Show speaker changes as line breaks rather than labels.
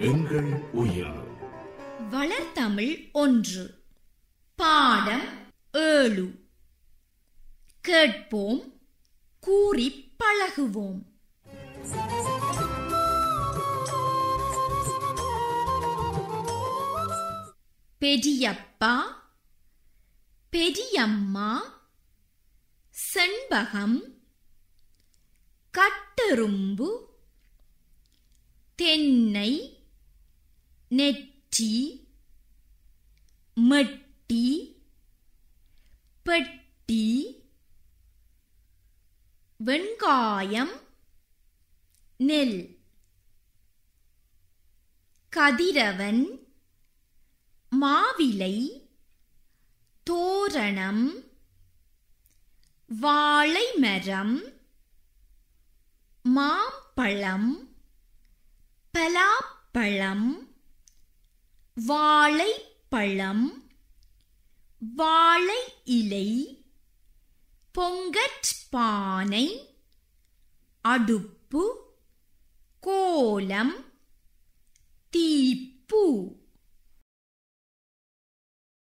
எங்கள் உயிர்
வளர்தமிழ் ஒன்று பாடம் ஏழு கேட்போம் கூறிப் பழகுவோம் பெரியப்பா பெரியம்மா செண்பகம் கட்டெரும்பு தென்னை நெற்றி மெட்டி பெட்டி வெண்காயம் நெல் கதிரவன் மாவிலை தோரணம் வாழைமரம் மாம்பழம் பலாப்பழம் வாழைப்பழம் வாழை இலை பொங்கற் பானை அடுப்பு கோலம் தீப்பு